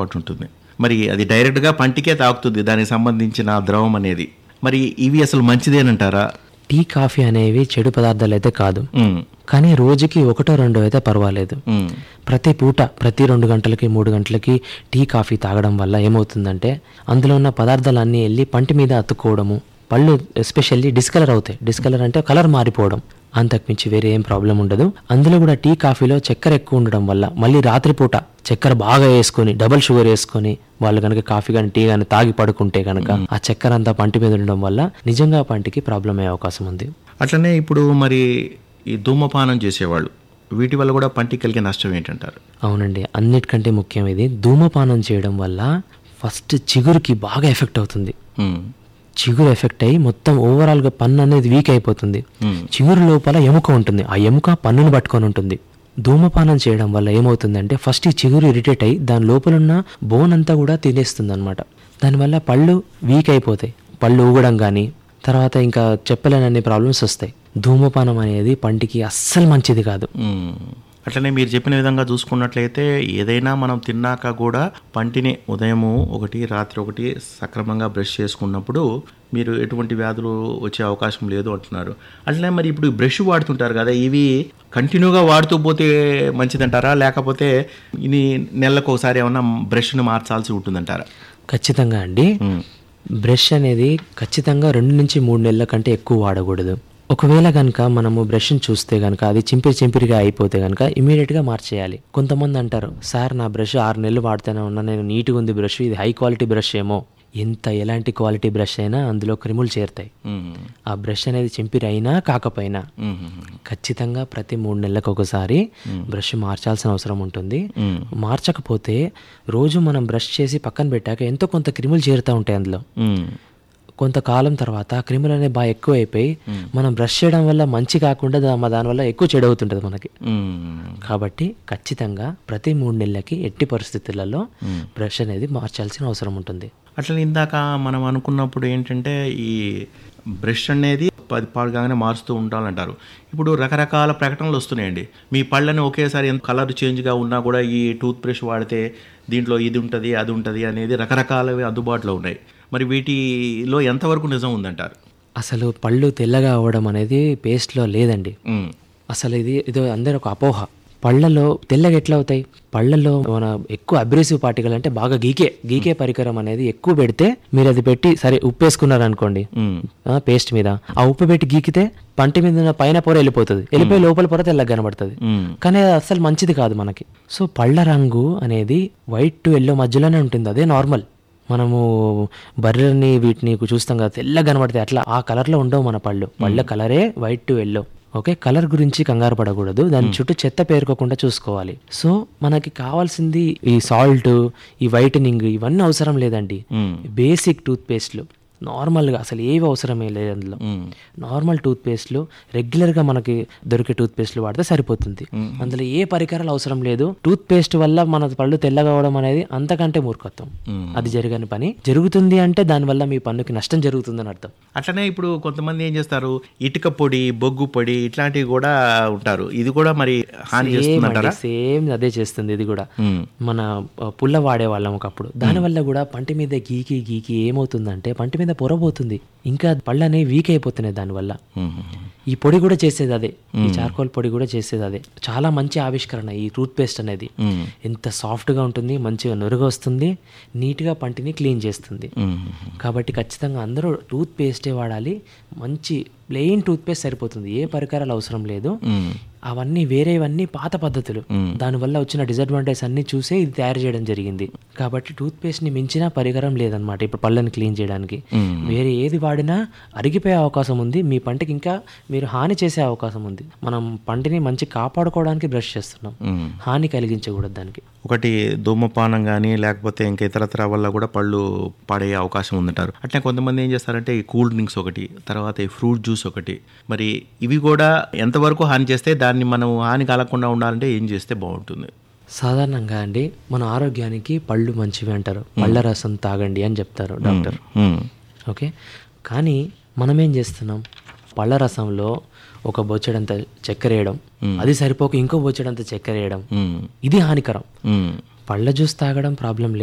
అలవాటు ఉంటుంది మరి అది డైరెక్ట్గా పంటికే తాకుతుంది దానికి సంబంధించిన ద్రవం అనేది మరి ఇవి అసలు మంచిదేనంటారా టీ కాఫీ అనేవి చెడు పదార్థాలు అయితే కాదు ఉమ్, కానీ రోజుకి ఒకటో రెండో అయితే పర్వాలేదు ఉమ్, ప్రతి పూట ప్రతి రెండు గంటలకి మూడు గంటలకి టీ కాఫీ తాగడం వల్ల ఏమవుతుందంటే అందులో ఉన్న పదార్థాలన్నీ వెళ్ళి పంటి మీద అతుక్కోవడము పళ్ళు ఎస్పెషల్లీ డిస్కలర్ అవుతాయి డిస్కలర్ అంటే కలర్ మారిపోవడం అంతకుమించి వేరే ఏం ప్రాబ్లం ఉండదు అందులో కూడా టీ కాఫీలో చక్కెర ఎక్కువ ఉండడం వల్ల మళ్ళీ రాత్రిపూట చక్కెర బాగా వేసుకొని డబల్ షుగర్ వేసుకొని వాళ్ళు కనుక కాఫీ కానీ టీ కానీ తాగి పడుకుంటే కనుక ఆ చక్కెర అంతా పంటి మీద ఉండడం వల్ల నిజంగా పంటికి ప్రాబ్లం అయ్యే అవకాశం ఉంది అట్లనే ఇప్పుడు మరి ఈ ధూమపానం చేసేవాళ్ళు వీటి వల్ల కూడా పంటికి కలిగే నష్టం ఏంటంటారు అవునండి అన్నిటికంటే ముఖ్యం ఇది ధూమపానం చేయడం వల్ల ఫస్ట్ చిగురుకి బాగా ఎఫెక్ట్ అవుతుంది ఉమ్, చిగురు ఎఫెక్ట్ అయ్యి మొత్తం ఓవరాల్గా పన్ను అనేది వీక్ అయిపోతుంది Hmm. చిగురు లోపల ఎముక ఉంటుంది ఆ ఎముక పన్నును పట్టుకొని ఉంటుంది ధూమపానం చేయడం వల్ల ఏమవుతుందంటే ఫస్ట్ ఈ చిగురు ఇరిటేట్ అయ్యి దాని లోపల ఉన్న బోన్ అంతా కూడా తినేస్తుంది అనమాట దానివల్ల పళ్ళు వీక్ అయిపోతాయి పళ్ళు ఊగడం కానీ తర్వాత ఇంకా చెప్పలేనన్ని ప్రాబ్లమ్స్ వస్తాయి ధూమపానం అనేది పంటికి అస్సలు మంచిది కాదు ఉమ్. అట్లనే మీరు చెప్పిన విధంగా చూసుకున్నట్లయితే ఏదైనా మనం తిన్నాక కూడా పంటిని ఉదయము ఒకటి రాత్రి ఒకటి సక్రమంగా బ్రష్ చేసుకున్నప్పుడు మీరు ఎటువంటి వ్యాధులు వచ్చే అవకాశం లేదు అంటున్నారు అట్లనే మరి ఇప్పుడు బ్రష్ వాడుతుంటారు కదా ఇవి కంటిన్యూగా వాడుతూ పోతే మంచిదంటారా లేకపోతే ఇది నెలకు ఒకసారి ఏమన్నా బ్రష్ను మార్చాల్సి ఉంటుందంటారా ఖచ్చితంగా అండి ఉమ్. బ్రష్ అనేది ఖచ్చితంగా రెండు నుంచి మూడు నెలల కంటే ఎక్కువ వాడకూడదు ఒకవేళ కనుక మనము బ్రష్ని చూస్తే కనుక అది చింపిరి చింపిరిగా అయిపోతే కనుక ఇమీడియట్గా మార్చేయాలి కొంతమంది అంటారు సార్ నా బ్రష్ ఆరు నెలలు వాడుతూనే ఉన్నా నేను నీట్గా ఉంది బ్రష్ ఇది హై క్వాలిటీ బ్రష్ ఏమో ఎంత ఎలాంటి క్వాలిటీ బ్రష్ అయినా అందులో క్రిములు చేరుతాయి ఉమ్. ఆ బ్రష్ అనేది చింపిరి అయినా కాకపోయినా ఉమ్. ఖచ్చితంగా ప్రతి మూడు నెలలకు ఒకసారి బ్రష్ మార్చాల్సిన అవసరం ఉంటుంది ఉమ్. మార్చకపోతే రోజు మనం బ్రష్ చేసి పక్కన పెట్టాక ఎంతో కొంత క్రిములు చేరుతూ ఉంటాయి అందులో ఉమ్. కొంతకాలం తర్వాత క్రిములు అనేవి బాగా ఎక్కువ అయిపోయి మనం బ్రష్ చేయడం వల్ల మంచి కాకుండా దా- దానివల్ల ఎక్కువ చెడు అవుతుంటుంది మనకి ఉమ్. కాబట్టి ఖచ్చితంగా ప్రతి మూడు నెలలకి ఎట్టి పరిస్థితులలో బ్రష్ అనేది మార్చాల్సిన అవసరం ఉంటుంది అట్లా ఇందాక మనం అనుకున్నప్పుడు ఏంటంటే ఈ బ్రష్ అనేది పది పాడుగానే మారుస్తూ ఉండాలంటారు ఇప్పుడు రకరకాల ప్రకటనలు వస్తున్నాయండి మీ పళ్ళని ఒకేసారి ఎంత కలర్ చేంజ్గా ఉన్నా కూడా ఈ టూత్ బ్రష్ వాడితే దీంట్లో ఇది ఉంటుంది అది ఉంటుంది అనేది రకరకాలవి అందుబాటులో ఉన్నాయి మరి వీటిలో ఎంతవరకు నిజం ఉందంటారు అసలు పళ్ళు తెల్లగా అవ్వడం అనేది పేస్ట్లో లేదండి ఉమ్, అసలు ఇది ఇది అందరూ ఒక అపోహ పళ్ళలో తెల్లగా ఎట్లా అవుతాయి పళ్ళలో మన ఎక్కువ అబ్రెసివ్ పార్టికల్ అంటే బాగా గీకే గీకే పరికరం అనేది ఎక్కువ పెడితే మీరు అది పెట్టి సరే ఉప్పు వేసుకున్నారు అనుకోండి ఉమ్, పేస్ట్ మీద ఆ ఉప్పు పెట్టి గీకితే పంటి మీద ఉన్న పైన పొర వెళ్ళిపోతుంది వెళ్ళిపోయి లోపల పొర తెల్లగా కనబడుతుంది ఉమ్, కానీ అది అస్సలు మంచిది కాదు మనకి సో పళ్ళ రంగు అనేది వైట్ టు ఎల్లో మధ్యలోనే ఉంటుంది అదే నార్మల్ మనము బర్రెని వీటిని చూస్తాం కదా తెల్లగా కనబడతాయి అట్లా ఆ కలర్లో ఉండవు మన పళ్ళు పళ్ళ కలరే white to yellow okay colour గురించి కంగారు పడకూడదు దాని చుట్టూ చెత్త పేరుకోకుండా చూసుకోవాలి సో మనకి కావాల్సింది ఈ సాల్ట్ ఈ వైటనింగ్ ఇవన్నీ అవసరం లేదండి ఉమ్, బేసిక్ టూత్ పేస్ట్లు నార్మల్గా అసలు ఏవి అవసరమే లేదు అందులో ఉమ్, నార్మల్ టూత్ పేస్ట్లు రెగ్యులర్గా మనకి దొరికే టూత్ పేస్ట్లు వాడితే సరిపోతుంది అందులో ఏ పరికరాలు అవసరం లేదు టూత్ పేస్ట్ వల్ల మన పళ్ళు తెల్లగా అవడం అనేది అంతకంటే మూర్ఖత్వం ఉమ్. అది జరగని పని జరుగుతుంది అంటే దానివల్ల మీ పన్నుకి నష్టం జరుగుతుందని అర్థం అట్లనే ఇప్పుడు కొంతమంది ఏం చేస్తారు ఇటుక పొడి బొగ్గు పొడి ఇట్లాంటివి కూడా ఉంటారు ఇది కూడా మరి హాని చేస్తుందంటారా సేమ్ అదే చేస్తుంది ఇది కూడా ఉమ్, మన ఆ, పుల్ల వాడే వాళ్ళం ఒకప్పుడు దానివల్ల కూడా పంటి మీద గీకి గీకి ఏమవుతుందంటే పంటి మీద పొరబోతుంది ఇంకా పళ్ళు అనేవి వీక్ అయిపోతున్నాయి దానివల్ల ఉమ్, ఈ పొడి కూడా చేసేది అదే ఈ చార్కోల్ పొడి కూడా చేసేది అదే చాలా మంచి ఆవిష్కరణ ఈ టూత్ పేస్ట్ అనేది ఉమ్, ఎంత సాఫ్ట్గా ఉంటుంది మంచిగా నురుగు వస్తుంది నీట్గా పంటిని క్లీన్ చేస్తుంది ఉమ్, కాబట్టి ఖచ్చితంగా అందరూ టూత్ పేస్టే వాడాలి మంచి ప్లెయిన్ టూత్ పేస్ట్ సరిపోతుంది ఏ పరికరాలు అవసరం లేదు ఉమ్, అవన్నీ వేరేవన్నీ పాత పద్ధతులు దానివల్ల వచ్చిన డిసడ్వాంటేజ్ అన్ని చూసే ఇది తయారు చేయడం జరిగింది కాబట్టి టూత్ పేస్ట్ని మించిన పరికరం లేదనమాట ఇప్పుడు పళ్ళని క్లీన్ చేయడానికి ఉమ్. వేరే ఏది వాడినా అరిగిపోయే అవకాశం ఉంది మీ పంటకి ఇంకా మీరు హాని చేసే అవకాశం ఉంది మనం పంటిని మంచి కాపాడుకోవడానికి బ్రష్ చేస్తున్నాం ఉమ్. హాని కలిగించకూడదు దానికి ఒకటి ధూమపానం కానీ లేకపోతే ఇంకా ఇతరత్ర వల్ల కూడా పళ్ళు పాడయ్యే అవకాశం ఉందంటారు అట్లే కొంతమంది ఏం చేస్తారంటే ఈ కూల్ డ్రింక్స్ ఒకటి తర్వాత ఈ ఫ్రూట్ జ్యూస్ ఒకటి మరి ఇవి కూడా ఎంతవరకు హాని చేస్తే దాన్ని మనం హాని కలగకుండా ఉండాలంటే ఏం చేస్తే బాగుంటుంది సాధారణంగా అండి మన ఆరోగ్యానికి పళ్ళు మంచివి అంటారు పళ్ళ రసం తాగండి అని చెప్తారు డాక్టర్ ఉమ్, ఓకే కానీ మనం ఏం చేస్తున్నాం పళ్ళ రసంలో ఒక బొచ్చడంత చక్కెర వేయడం అది సరిపోక ఇంకో బొచ్చడంత చక్కెర వేయడం ఉమ్, ఇది హానికరం ఉమ్, పళ్ళ జ్యూస్ తాగడం ప్రాబ్లం లేదు